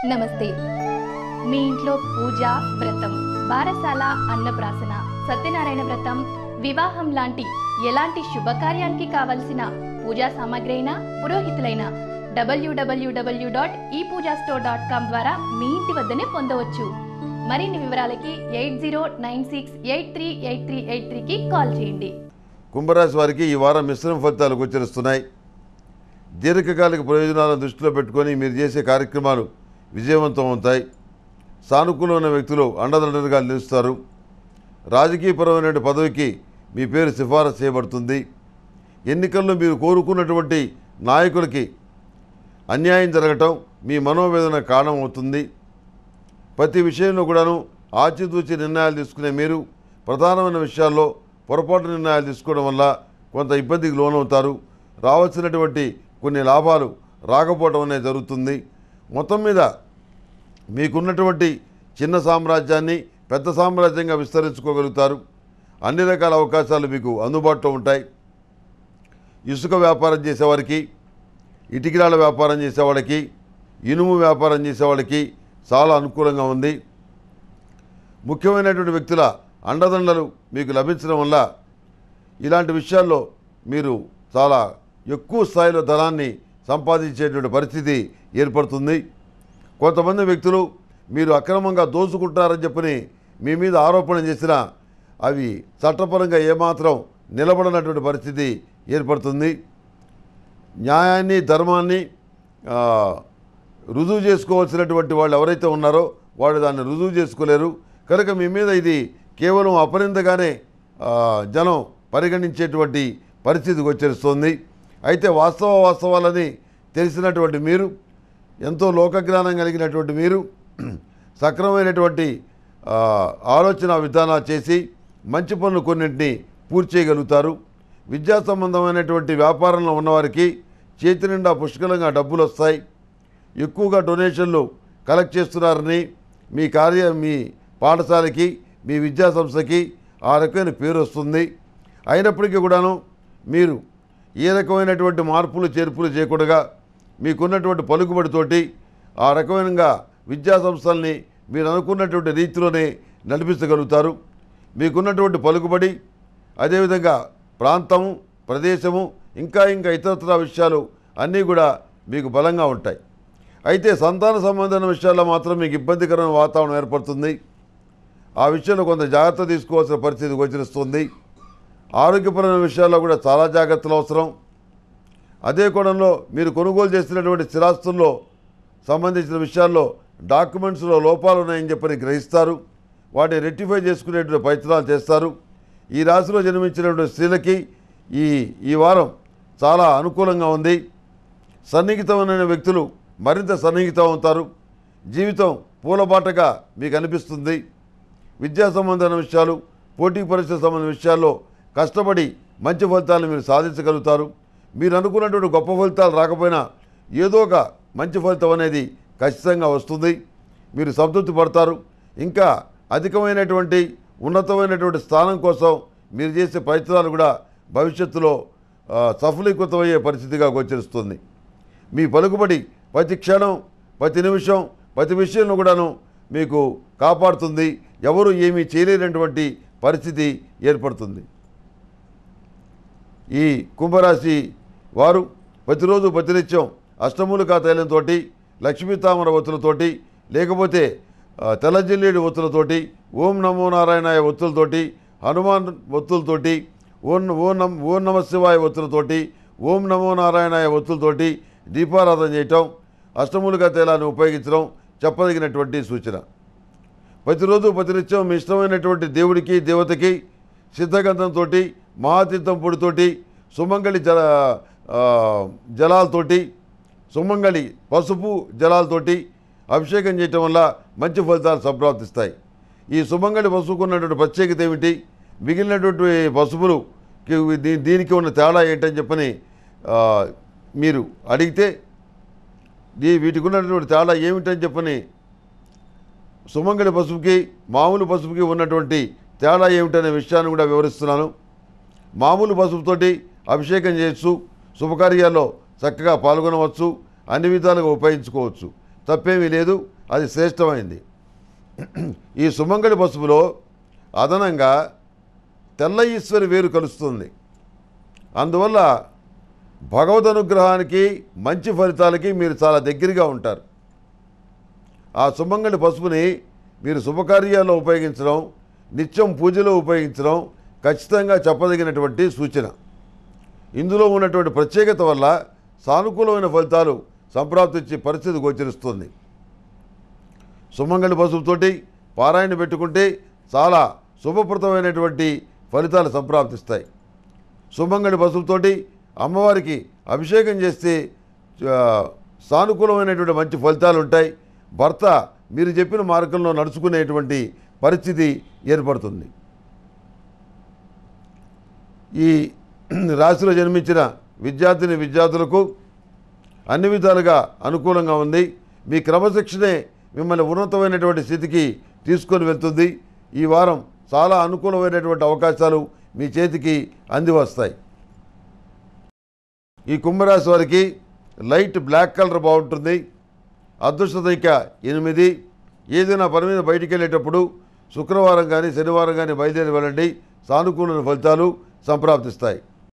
నమస్తే మీ ఇంట్లో పూజ వ్రతం బారసాల అన్నప్రాసన సత్యనారాయణ వ్రతం వివాహం లాంటి ఎలాంటి శుభకార్యానికి కావలసిన పూజా సామాగ్రి అయినా పురోహితులైన డబ్ల్యూడబ్ల్యూడబ్ల్యూ డాట్ ఈ పూజా స్టోర్ డాట్ కామ్ ద్వారా మీ ఇంటి వద్దనే పొందవచ్చు మరిన్ని వివరాలకి eight zero nine six eight three eight three eight త్రీకి కాల్ చేయండి కుంభరాశి వారికి ఈ వారం మిశ్రమ ఫలితాలు గోచరిస్తున్నాయి దీర్ఘకాలిక ప్రయోజనాలను దృష్టిలో పెట్టుకొని మీరు చేసే కార్యక్రమాలు విజయవంతం అవుతాయి సానుకూలమైన వ్యక్తులు అండదండలుగా నిలుస్తారు రాజకీయపరమైన పదవికి మీ పేరు సిఫారసు చేయబడుతుంది ఎన్నికల్లో మీరు కోరుకున్నటువంటి నాయకులకి అన్యాయం జరగటం మీ మనోవేదన కారణం అవుతుంది ప్రతి విషయంలో కూడాను ఆచితూచి నిర్ణయాలు తీసుకునే మీరు ప్రధానమైన విషయాల్లో పొరపాటు నిర్ణయాలు తీసుకోవడం వల్ల కొంత ఇబ్బందికి లోనవుతారు రావాల్సినటువంటి కొన్ని లాభాలు రాకపోవడం అనేది జరుగుతుంది మొత్తం మీద మీకున్నటువంటి చిన్న సామ్రాజ్యాన్ని పెద్ద సామ్రాజ్యంగా విస్తరించుకోగలుగుతారు అన్ని రకాల అవకాశాలు మీకు అందుబాటులో ఉంటాయి ఇసుక వ్యాపారం చేసేవారికి ఇటుకరాల వ్యాపారం చేసేవాళ్ళకి ఇనుము వ్యాపారం చేసేవాళ్ళకి చాలా అనుకూలంగా ఉంది ముఖ్యమైనటువంటి వ్యక్తుల అండదండలు మీకు లభించడం వల్ల ఇలాంటి విషయాల్లో మీరు చాలా ఎక్కువ స్థాయిలో ధనాన్ని సంపాదించేటువంటి పరిస్థితి ఏర్పడుతుంది కొంతమంది వ్యక్తులు మీరు అక్రమంగా దోచుకుంటారని చెప్పని మీ మీద ఆరోపణ చేసినా అవి చట్టపరంగా ఏమాత్రం నిలబడనటువంటి పరిస్థితి ఏర్పడుతుంది న్యాయాన్ని ధర్మాన్ని ఆ, రుజువు చేసుకోవాల్సినటువంటి వాళ్ళు ఎవరైతే ఉన్నారో వాళ్ళు దాన్ని రుజువు చేసుకోలేరు కనుక మీ మీద ఇది కేవలం అపనిందగానే ఆ, జనం పరిగణించేటువంటి పరిస్థితి గోచరిస్తుంది అయితే వాస్తవ వాస్తవాలని తెలిసినటువంటి మీరు ఎంతో లోకజ్ఞానం కలిగినటువంటి మీరు సక్రమమైనటువంటి ఆ, ఆలోచన విధానాలు చేసి మంచి పనులు కొన్నింటిని పూర్తి చేయగలుగుతారు విద్యా సంబంధమైనటువంటి వ్యాపారంలో ఉన్నవారికి చేతి నిండా పుష్కలంగా డబ్బులు వస్తాయి ఎక్కువగా డొనేషన్లు కలెక్ట్ చేస్తున్నారని మీ కార్య మీ పాఠశాలకి మీ విద్యా సంస్థకి ఆ రకమైన పేరు వస్తుంది అయినప్పటికీ కూడాను మీరు ఏ రకమైనటువంటి మార్పులు చేర్పులు చేయకుండా మీకున్నటువంటి పలుకుబడితోటి ఆ రకమైనగా విద్యా సంస్థల్ని మీరు అనుకున్నటువంటి రీతిలోనే నడిపించగలుగుతారు మీకున్నటువంటి పలుకుబడి అదేవిధంగా ప్రాంతము ప్రదేశము ఇంకా ఇంకా ఇతరత్ర విషయాలు అన్నీ కూడా మీకు బలంగా ఉంటాయి అయితే సంతాన సంబంధమైన విషయాల్లో మాత్రం మీకు ఇబ్బందికరమైన వాతావరణం ఏర్పడుతుంది ఆ విషయంలో కొంత జాగ్రత్త తీసుకోవాల్సిన పరిస్థితి గోచరిస్తుంది ఆరోగ్యపరమైన విషయాల్లో కూడా చాలా జాగ్రత్తలు అవసరం అదే కోణంలో మీరు కొనుగోలు చేసినటువంటి స్థిరాస్తుల్లో సంబంధించిన విషయాల్లో డాక్యుమెంట్స్లో లోపాలు ఉన్నాయని చెప్పని గ్రహిస్తారు వాటిని రెక్టిఫై చేసుకునేటువంటి ప్రయత్నాలు చేస్తారు ఈ రాశిలో జన్మించినటువంటి స్త్రీలకి ఈ ఈ వారం చాలా అనుకూలంగా ఉంది సన్నిహితమైన వ్యక్తులు మరింత సన్నిహితం అవుతారు జీవితం పూలబాటగా మీకు అనిపిస్తుంది విద్యా సంబంధమైన విషయాలు పోటీ పరీక్ష సంబంధించిన విషయాల్లో కష్టపడి మంచి ఫలితాలను మీరు సాధించగలుగుతారు మీరు అనుకున్నటువంటి గొప్ప ఫలితాలు రాకపోయినా ఏదో ఒక మంచి ఫలితం అనేది ఖచ్చితంగా వస్తుంది మీరు సంతృప్తి పడతారు ఇంకా అధికమైనటువంటి ఉన్నతమైనటువంటి స్థానం కోసం మీరు చేసే ప్రయత్నాలు కూడా భవిష్యత్తులో ఆ, సఫలీకృతమయ్యే పరిస్థితిగా గోచరిస్తుంది మీ పలుకుబడి ప్రతి క్షణం ప్రతి నిమిషం ప్రతి విషయంలో కూడాను మీకు కాపాడుతుంది ఎవరు ఏమీ చేయలేనటువంటి పరిస్థితి ఏర్పడుతుంది ఈ కుంభరాశి వారు ప్రతిరోజు ప్రతినిత్యం అష్టమూలికా తైలంతో లక్ష్మీ తామర ఒత్తులతోటి లేకపోతే ఆ, తెల్లజిల్లేడు ఒత్తులతోటి ఓం నమో నారాయణాయ ఒత్తులతోటి హనుమాన్ ఒత్తులతోటి ఓం ఓం నమ ఓం నమ శివాయ ఒత్తులతోటి ఓం నమో నారాయణాయ ఒత్తులతోటి దీపారాధన చేయటం అష్టమూలికా తైలాన్ని ఉపయోగించడం చెప్పదగినటువంటి సూచన ప్రతిరోజు ప్రతినిత్యం మీ ఇష్టమైనటువంటి దేవుడికి దేవతకి సిద్ధగంధంతో మహాతీర్థం పొడితోటి సుమంగళి జల ఆ, జలాలతోటి సుమంగళి పసుపు జలాలతోటి అభిషేకం చేయటం వల్ల మంచి ఫలితాలు సంప్రాప్తిస్తాయి ఈ సుమంగళి పసుపుకు ఉన్నటువంటి ప్రత్యేకత ఏమిటి మిగిలినటువంటి పసుపులు దీ- దీనికి ఉన్న తేడా ఏంటని చెప్పని ఆ, మీరు అడిగితే దీ వీటికి ఉన్నటువంటి తేడా ఏమిటని చెప్పని సుమంగళి పసుపుకి మామూలు పసుపుకి ఉన్నటువంటి తేడా ఏమిటనే విషయాన్ని కూడా వివరిస్తున్నాను మామూలు పసుపుతోటి అభిషేకం చేయొచ్చు శుభకార్యాల్లో చక్కగా పాల్గొనవచ్చు అన్ని విధాలుగా ఉపయోగించుకోవచ్చు తప్పేమీ లేదు అది శ్రేష్టమైంది ఈ సుమంగళి పసుపులో అదనంగా తెల్ల ఈశ్వరి వేరు కలుస్తుంది అందువల్ల భగవద్ అనుగ్రహానికి మంచి ఫలితాలకి మీరు చాలా దగ్గరగా ఉంటారు ఆ సుమంగళి పసుపుని మీరు శుభకార్యాల్లో ఉపయోగించడం నిత్యం పూజలో ఉపయోగించడం ఖచ్చితంగా చెప్పదగినటువంటి సూచన ఇందులో ఉన్నటువంటి ప్రత్యేకత వల్ల సానుకూలమైన ఫలితాలు సంప్రాప్తించే పరిస్థితి గోచరిస్తుంది సుమంగళి పసుపుతోటి పారాయణ పెట్టుకుంటే చాలా శుభప్రదమైనటువంటి ఫలితాలు సంప్రాప్తిస్తాయి సుమంగళి పసుపుతోటి అమ్మవారికి అభిషేకం చేస్తే ఆ, సానుకూలమైనటువంటి మంచి ఫలితాలు ఉంటాయి భర్త మీరు చెప్పిన మార్గంలో నడుచుకునేటువంటి పరిస్థితి ఏర్పడుతుంది ఈ రాశిలో జన్మించిన విద్యార్థిని విద్యార్థులకు అన్ని విధాలుగా అనుకూలంగా ఉంది మీ క్రమశిక్షణే మిమ్మల్ని ఉన్నతమైనటువంటి స్థితికి తీసుకొని వెళ్తుంది ఈ వారం చాలా అనుకూలమైనటువంటి అవకాశాలు మీ చేతికి అంది వస్తాయి ఈ కుంభరాశి వారికి లైట్ బ్లాక్ కలర్ బాగుంటుంది అదృష్ట సంఖ్య ఎనిమిది ఏదైనా పని మీద బయటికి వెళ్ళేటప్పుడు శుక్రవారం కానీ శనివారం కానీ బయలుదేరి వెళ్ళండి సానుకూల ఫలితాలు సంప్రాప్తిస్తాయి